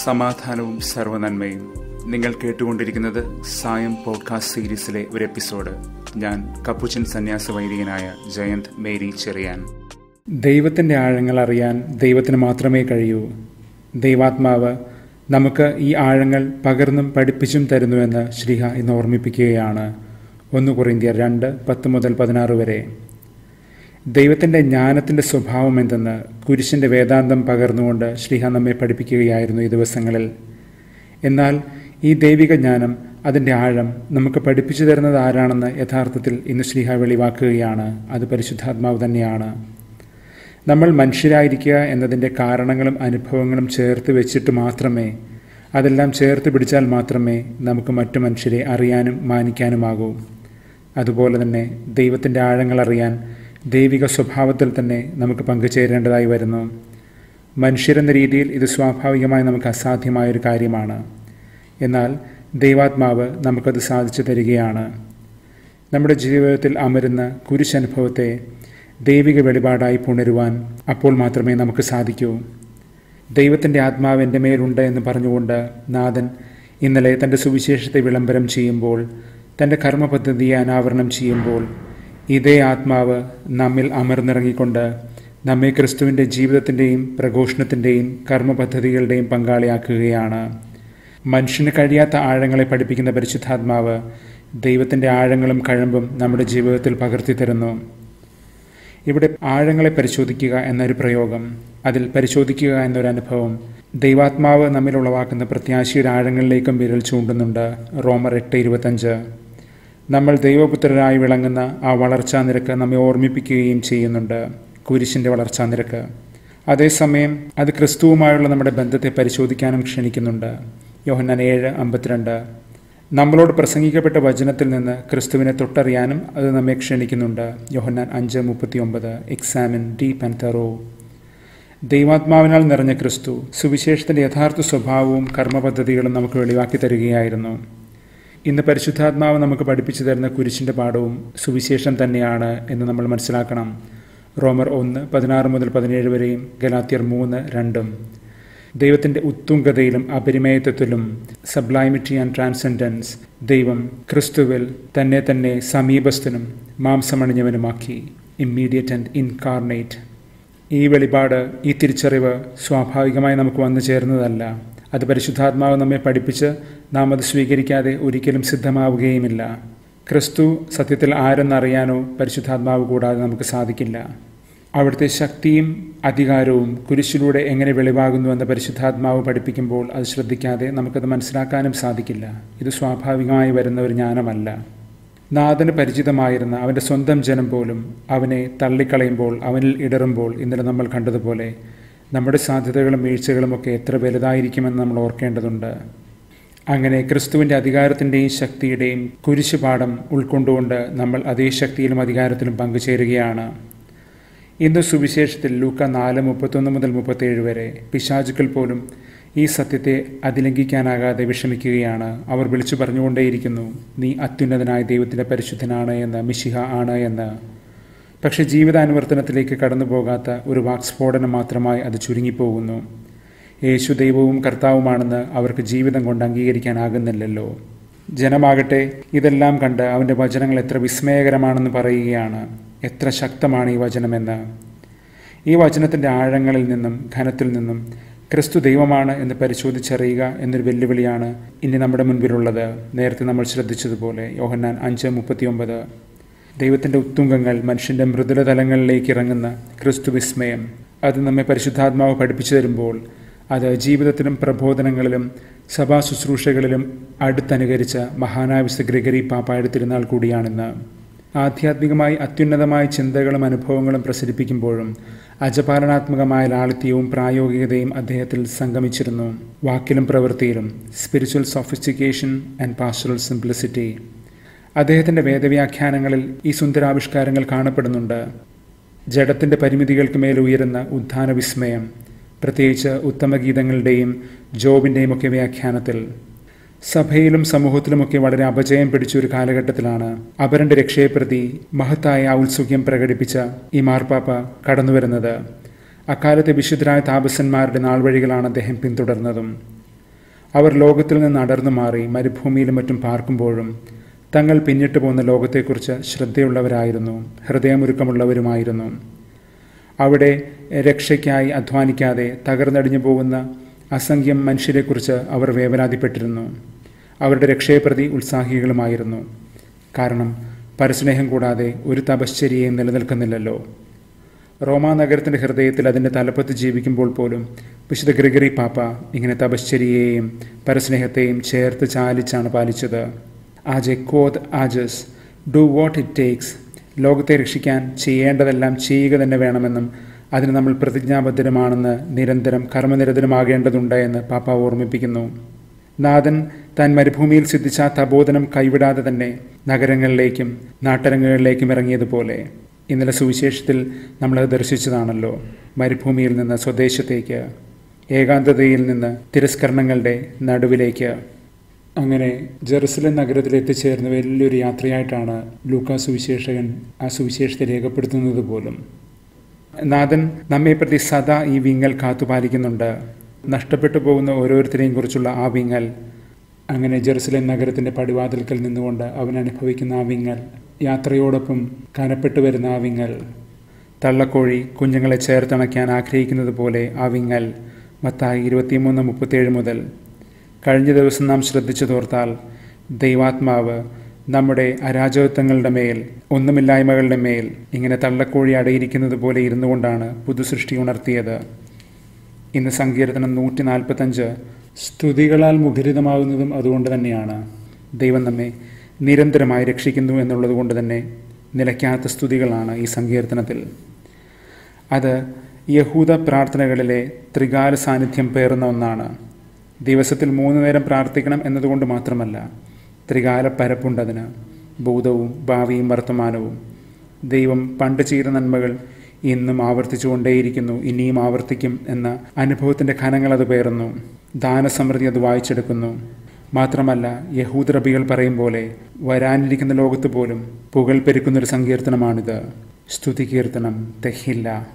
സമാധാനവും സർവനന്മയും നിങ്ങൾ കേട്ടുകൊണ്ടിരിക്കുന്നത് സായം പോഡ്കാസ്റ്റ് സീരീസിലെ ഒരു എപ്പിസോഡ് ഞാൻ കപ്പുച്ചൻ സന്യാസ വൈദികനായ ജയന്ത് മേരി ചെറിയാൻ ദൈവത്തിൻ്റെ ആഴങ്ങൾ അറിയാൻ ദൈവത്തിന് മാത്രമേ കഴിയൂ ദൈവാത്മാവ് നമുക്ക് ഈ ആഴങ്ങൾ പകർന്നും പഠിപ്പിച്ചും തരുന്നുവെന്ന് ശ്രീഹ ഇന്ന് ഓർമ്മിപ്പിക്കുകയാണ് ഒന്ന് കുറിന്ത്യർ രണ്ട് പത്ത് മുതൽ പതിനാറ് വരെ ദൈവത്തിൻ്റെ ജ്ഞാനത്തിൻ്റെ സ്വഭാവം എന്തെന്ന് കുരിശിൻ്റെ വേദാന്തം പകർന്നുകൊണ്ട് ശ്രീഹ നമ്മെ പഠിപ്പിക്കുകയായിരുന്നു ഈ ദിവസങ്ങളിൽ എന്നാൽ ഈ ദൈവിക ജ്ഞാനം അതിൻ്റെ ആഴം നമുക്ക് പഠിപ്പിച്ചു തരുന്നത് ആരാണെന്ന് യഥാർത്ഥത്തിൽ ഇന്ന് ശ്രീഹ വെളിവാക്കുകയാണ് അത് പരിശുദ്ധാത്മാവ് തന്നെയാണ് നമ്മൾ മനുഷ്യരായിരിക്കുക എന്നതിൻ്റെ കാരണങ്ങളും അനുഭവങ്ങളും ചേർത്ത് വെച്ചിട്ട് മാത്രമേ അതെല്ലാം ചേർത്ത് പിടിച്ചാൽ മാത്രമേ നമുക്ക് മറ്റു മനുഷ്യരെ അറിയാനും മാനിക്കാനുമാകൂ അതുപോലെ തന്നെ ദൈവത്തിൻ്റെ ആഴങ്ങൾ അറിയാൻ ദൈവിക സ്വഭാവത്തിൽ തന്നെ നമുക്ക് പങ്കുചേരേണ്ടതായി വരുന്നു മനുഷ്യരെന്ന രീതിയിൽ ഇത് സ്വാഭാവികമായി നമുക്ക് അസാധ്യമായൊരു കാര്യമാണ് എന്നാൽ ദൈവാത്മാവ് നമുക്കത് സാധിച്ചു തരികയാണ് നമ്മുടെ ജീവിതത്തിൽ അമരുന്ന കുരിശനുഭവത്തെ ദൈവിക വെളിപാടായി പുണരുവാൻ അപ്പോൾ മാത്രമേ നമുക്ക് സാധിക്കൂ ദൈവത്തിൻ്റെ ആത്മാവ് എൻ്റെ മേലുണ്ട് എന്ന് പറഞ്ഞുകൊണ്ട് നാഥൻ ഇന്നലെ തൻ്റെ സുവിശേഷത്തെ വിളംബരം ചെയ്യുമ്പോൾ തൻ്റെ കർമ്മപദ്ധതിയെ അനാവരണം ചെയ്യുമ്പോൾ ഇതേ ആത്മാവ് നമ്മിൽ അമർന്നിറങ്ങിക്കൊണ്ട് നമ്മെ ക്രിസ്തുവിൻ്റെ ജീവിതത്തിൻ്റെയും പ്രഘോഷണത്തിൻ്റെയും കർമ്മപദ്ധതികളുടെയും പങ്കാളിയാക്കുകയാണ് മനുഷ്യന് കഴിയാത്ത ആഴങ്ങളെ പഠിപ്പിക്കുന്ന പരിശുദ്ധാത്മാവ് ദൈവത്തിൻ്റെ ആഴങ്ങളും കഴമ്പും നമ്മുടെ ജീവിതത്തിൽ പകർത്തി തരുന്നു ഇവിടെ ആഴങ്ങളെ പരിശോധിക്കുക എന്നൊരു പ്രയോഗം അതിൽ പരിശോധിക്കുക എന്നൊരു അനുഭവം ദൈവാത്മാവ് നമ്മിൽ ഉളവാക്കുന്ന പ്രത്യാശയുടെ ആഴങ്ങളിലേക്കും വിരൽ ചൂണ്ടുന്നുണ്ട് റോമർ എട്ട് ഇരുപത്തഞ്ച് നമ്മൾ ദൈവപുത്രരായി വിളങ്ങുന്ന ആ വളർച്ചാ നിരക്ക് നമ്മെ ഓർമ്മിപ്പിക്കുകയും ചെയ്യുന്നുണ്ട് കുരിശിൻ്റെ വളർച്ചാ നിരക്ക് അതേസമയം അത് ക്രിസ്തുവുമായുള്ള നമ്മുടെ ബന്ധത്തെ പരിശോധിക്കാനും ക്ഷണിക്കുന്നുണ്ട് യോഹന്നാൻ ഏഴ് അമ്പത്തിരണ്ട് നമ്മളോട് പ്രസംഗിക്കപ്പെട്ട വചനത്തിൽ നിന്ന് ക്രിസ്തുവിനെ തൊട്ടറിയാനും അത് നമ്മെ ക്ഷണിക്കുന്നുണ്ട് യോഹന്നാൻ അഞ്ച് മുപ്പത്തി ഒമ്പത് എക്സാമിൻ ഡീപ് ആൻഡ് തെറോ ദൈവാത്മാവിനാൽ നിറഞ്ഞ ക്രിസ്തു സുവിശേഷത്തിൻ്റെ യഥാർത്ഥ സ്വഭാവവും കർമ്മപദ്ധതികളും നമുക്ക് വെളിവാക്കി തരികയായിരുന്നു ഇന്ന് പരിശുദ്ധാത്മാവ് നമുക്ക് പഠിപ്പിച്ചു തരുന്ന കുരിശിൻ്റെ പാഠവും സുവിശേഷം തന്നെയാണ് എന്ന് നമ്മൾ മനസ്സിലാക്കണം റോമർ ഒന്ന് പതിനാറ് മുതൽ പതിനേഴ് വരെയും ഗലാത്യർ മൂന്ന് രണ്ടും ദൈവത്തിൻ്റെ ഉത്തുംഗതയിലും അപരിമയത്വത്തിലും സബ്ലൈമിറ്റി ആൻഡ് ട്രാൻസെൻഡൻസ് ദൈവം ക്രിസ്തുവിൽ തന്നെ തന്നെ സമീപസ്ഥനും മാംസമണിഞ്ഞവനുമാക്കി ഇമ്മീഡിയറ്റ് ആൻഡ് ഇൻകാർണേറ്റ് ഈ വെളിപാട് ഈ തിരിച്ചറിവ് സ്വാഭാവികമായി നമുക്ക് വന്നു ചേർന്നതല്ല അത് പരിശുദ്ധാത്മാവ് നമ്മെ പഠിപ്പിച്ച് നാം അത് സ്വീകരിക്കാതെ ഒരിക്കലും സിദ്ധമാവുകയുമില്ല ക്രിസ്തു സത്യത്തിൽ ആരെന്നറിയാനോ പരിശുദ്ധാത്മാവ് കൂടാതെ നമുക്ക് സാധിക്കില്ല അവിടുത്തെ ശക്തിയും അധികാരവും കുരിശിലൂടെ എങ്ങനെ വെളിവാകുന്നുവെന്ന് പരിശുദ്ധാത്മാവ് പഠിപ്പിക്കുമ്പോൾ അത് ശ്രദ്ധിക്കാതെ നമുക്കത് മനസ്സിലാക്കാനും സാധിക്കില്ല ഇത് സ്വാഭാവികമായി വരുന്ന ഒരു ജ്ഞാനമല്ല നാഥന് പരിചിതമായിരുന്ന അവൻ്റെ സ്വന്തം ജനം പോലും അവനെ തള്ളിക്കളയുമ്പോൾ അവനിൽ ഇടറുമ്പോൾ ഇന്നലെ നമ്മൾ കണ്ടതുപോലെ നമ്മുടെ സാധ്യതകളും വീഴ്ചകളും ഒക്കെ എത്ര വലുതായിരിക്കുമെന്ന് നമ്മൾ ഓർക്കേണ്ടതുണ്ട് അങ്ങനെ ക്രിസ്തുവിൻ്റെ അധികാരത്തിൻ്റെയും ശക്തിയുടെയും കുരിശുപാഠം ഉൾക്കൊണ്ടുകൊണ്ട് നമ്മൾ അതേ ശക്തിയിലും അധികാരത്തിലും പങ്കുചേരുകയാണ് ഇന്ന് സുവിശേഷത്തിൽ ലൂക്ക നാല് മുപ്പത്തൊന്ന് മുതൽ മുപ്പത്തേഴ് വരെ പിശാചുക്കൾ പോലും ഈ സത്യത്തെ അതിലംഘിക്കാനാകാതെ വിഷമിക്കുകയാണ് അവർ വിളിച്ചു പറഞ്ഞുകൊണ്ടേയിരിക്കുന്നു നീ അത്യുന്നതനായ ദൈവത്തിൻ്റെ പരിശുദ്ധനാണ് എന്ന് മിശിഹ ആണ് എന്ന് പക്ഷെ ജീവിതാനുവർത്തനത്തിലേക്ക് കടന്നു പോകാത്ത ഒരു വാക്സ്ഫോടനം മാത്രമായി അത് ചുരുങ്ങിപ്പോകുന്നു യേശു ദൈവവും കർത്താവുമാണെന്ന് അവർക്ക് ജീവിതം കൊണ്ട് അംഗീകരിക്കാനാകുന്നില്ലല്ലോ ജനമാകട്ടെ ഇതെല്ലാം കണ്ട് അവൻ്റെ വചനങ്ങൾ എത്ര വിസ്മയകരമാണെന്ന് പറയുകയാണ് എത്ര ശക്തമാണ് ഈ വചനമെന്ന് ഈ വചനത്തിൻ്റെ ആഴങ്ങളിൽ നിന്നും ഘനത്തിൽ നിന്നും ക്രിസ്തു ദൈവമാണ് എന്ന് പരിശോധിച്ചറിയുക എന്നൊരു വെല്ലുവിളിയാണ് ഇനി നമ്മുടെ മുൻപിലുള്ളത് നേരത്തെ നമ്മൾ ശ്രദ്ധിച്ചതുപോലെ യോഹന്നാൻ അഞ്ച് മുപ്പത്തിയൊമ്പത് ദൈവത്തിൻ്റെ ഉത്തുംഗങ്ങൾ മനുഷ്യൻ്റെ മൃദുല തലങ്ങളിലേക്ക് ഇറങ്ങുന്ന ക്രിസ്തു വിസ്മയം അത് നമ്മെ പരിശുദ്ധാത്മാവ് പഠിപ്പിച്ചു തരുമ്പോൾ അത് ജീവിതത്തിലും പ്രബോധനങ്ങളിലും സഭാ ശുശ്രൂഷകളിലും അടുത്തനുകരിച്ച മഹാനായ വിശുദ്ധ ഗ്രഗരി പാപ്പായുടെ തിരുനാൾ കൂടിയാണിന്ന് ആധ്യാത്മികമായി അത്യുന്നതമായ ചിന്തകളും അനുഭവങ്ങളും പ്രസരിപ്പിക്കുമ്പോഴും അജപാലനാത്മകമായ ലാളിത്യവും പ്രായോഗികതയും അദ്ദേഹത്തിൽ സംഗമിച്ചിരുന്നു വാക്കിലും പ്രവൃത്തിയിലും spiritual sophistication and pastoral simplicity അദ്ദേഹത്തിൻ്റെ വേദവ്യാഖ്യാനങ്ങളിൽ ഈ സുന്ദരാവിഷ്കാരങ്ങൾ കാണപ്പെടുന്നുണ്ട് ജഡത്തിൻ്റെ പരിമിതികൾക്ക് മേൽ ഉയരുന്ന ഉത്ഥാന വിസ്മയം പ്രത്യേകിച്ച് ഉത്തമഗീതങ്ങളുടെയും ജോബിൻ്റെയും ഒക്കെ വ്യാഖ്യാനത്തിൽ സഭയിലും സമൂഹത്തിലുമൊക്കെ വളരെ അപജയം പിടിച്ച ഒരു കാലഘട്ടത്തിലാണ് അപരന്റെ രക്ഷയെപ്രതി മഹത്തായ ഔത്സുക്യം പ്രകടിപ്പിച്ച ഈ മാർപ്പാപ്പ കടന്നുവരുന്നത് അക്കാലത്തെ വിശുദ്ധരായ താപസന്മാരുടെ നാൾവഴികളാണ് അദ്ദേഹം പിന്തുടർന്നതും അവർ ലോകത്തിൽ നിന്ന് അടർന്നു മാറി മരുഭൂമിയിലും മറ്റും പാർക്കുമ്പോഴും തങ്ങൾ പിന്നിട്ട് പോകുന്ന ലോകത്തെക്കുറിച്ച് ശ്രദ്ധയുള്ളവരായിരുന്നു ഹൃദയമൊരുക്കമുള്ളവരുമായിരുന്നു അവിടെ രക്ഷയ്ക്കായി അധ്വാനിക്കാതെ തകർന്നടിഞ്ഞു പോകുന്ന അസംഖ്യം മനുഷ്യരെക്കുറിച്ച് അവർ വേവലാതിപ്പെട്ടിരുന്നു അവരുടെ രക്ഷയെപ്രതി ഉത്സാഹികളുമായിരുന്നു കാരണം പരസ്നേഹം കൂടാതെ ഒരു തപശ്ചര്യയും നിലനിൽക്കുന്നില്ലല്ലോ റോമാ നഗരത്തിൻ്റെ ഹൃദയത്തിൽ അതിൻ്റെ തലപ്പത്ത് ജീവിക്കുമ്പോൾ പോലും വിശുദ്ധ ഗ്രിഗറി പാപ്പ ഇങ്ങനെ തപശ്ചര്യയെയും പരസ്നേഹത്തെയും ചേർത്ത് ചാലിച്ചാണ് പാലിച്ചത് as God urges do what it takes ലോകത്തെ രക്ഷിക്കാൻ ചെയ്യേണ്ടതെല്ലാം ചെയ്യുക തന്നെ വേണമെന്നും അതിന് നമ്മൾ പ്രതിജ്ഞാബദ്ധരമാണെന്ന് നിരന്തരം കർമ്മനിരതരമാകേണ്ടതുണ്ട് എന്ന് പാപ്പ ഓർമ്മിപ്പിക്കുന്നു നാഥൻ താൻ മരുഭൂമിയിൽ സിദ്ധിച്ച തബോധനം കൈവിടാതെ തന്നെ നഗരങ്ങളിലേക്കും നാട്ടരങ്ങുകളിലേക്കും ഇറങ്ങിയതുപോലെ ഇന്നലെ സുവിശേഷത്തിൽ നമ്മളത് ദർശിച്ചതാണല്ലോ മരുഭൂമിയിൽ നിന്ന് സ്വദേശത്തേക്ക് ഏകാന്തതയിൽ നിന്ന് തിരസ്കരണങ്ങളുടെ നടുവിലേക്ക് അങ്ങനെ ജെറുസലം നഗരത്തിൽ എത്തിച്ചേർന്ന വലിയൊരു യാത്രയായിട്ടാണ് ലൂക്കാ സുവിശേഷകൻ ആ സുവിശേഷത്തെ രേഖപ്പെടുത്തുന്നത് പോലും നാഥൻ നമ്മെ പ്രതി സദാ ഈ വിങ്ങൽ കാത്തുപാലിക്കുന്നുണ്ട് നഷ്ടപ്പെട്ടു പോകുന്ന ഓരോരുത്തരെയും കുറിച്ചുള്ള ആ വിങ്ങൽ അങ്ങനെ ജെറുസലേം നഗരത്തിൻ്റെ പടിവാതിൽക്കൽ നിന്നുകൊണ്ട് അവൻ അനുഭവിക്കുന്ന ആ വിങ്ങൽ യാത്രയോടൊപ്പം കനപ്പെട്ടു വരുന്ന ആ വിങ്ങൽ തള്ളക്കോഴി കുഞ്ഞുങ്ങളെ ചേർത്തണയ്ക്കാൻ ആഗ്രഹിക്കുന്നത് പോലെ ആ വിങ്ങൽ മത്തായി ഇരുപത്തിമൂന്ന് മുപ്പത്തേഴ് മുതൽ കഴിഞ്ഞ ദിവസം നാം ശ്രദ്ധിച്ചു തോർത്താൽ ദൈവാത്മാവ് നമ്മുടെ അരാജകത്വങ്ങളുടെ മേൽ ഒന്നുമില്ലായ്മകളുടെ മേൽ ഇങ്ങനെ തള്ളക്കോഴി അടയിരിക്കുന്നത് പോലെ ഇരുന്നു കൊണ്ടാണ് പുതുസൃഷ്ടി ഉണർത്തിയത് ഇന്ന് സങ്കീർത്തനം നൂറ്റി നാൽപ്പത്തഞ്ച് സ്തുതികളാൽ മുഖരിതമാകുന്നതും അതുകൊണ്ട് തന്നെയാണ് ദൈവം നമ്മെ നിരന്തരമായി രക്ഷിക്കുന്നു എന്നുള്ളത് കൊണ്ട് തന്നെ നിലയ്ക്കാത്ത സ്തുതികളാണ് ഈ സങ്കീർത്തനത്തിൽ അത് യഹൂദ പ്രാർത്ഥനകളിലെ ത്രികാല സാന്നിധ്യം പേറുന്ന ഒന്നാണ് ദിവസത്തിൽ മൂന്ന് നേരം പ്രാർത്ഥിക്കണം എന്നതുകൊണ്ട് മാത്രമല്ല ത്രികാല പരപ്പുണ്ടതിന് ഭൂതവും ഭാവിയും വർത്തമാനവും ദൈവം പണ്ട് ചെയ്ത നന്മകൾ ഇന്നും ആവർത്തിച്ചുകൊണ്ടേയിരിക്കുന്നു ഇനിയും ആവർത്തിക്കും എന്ന അനുഭവത്തിൻ്റെ ഖനങ്ങൾ അത് പേറുന്നു ദാനസമൃദ്ധി അത് വായിച്ചെടുക്കുന്നു മാത്രമല്ല യഹൂദ് റബികൾ പറയും പോലെ വരാനിരിക്കുന്ന ലോകത്ത് പോലും പുകൾ പെരുക്കുന്നൊരു സങ്കീർത്തനമാണിത് സ്തുതി കീർത്തനം തെഹില്ല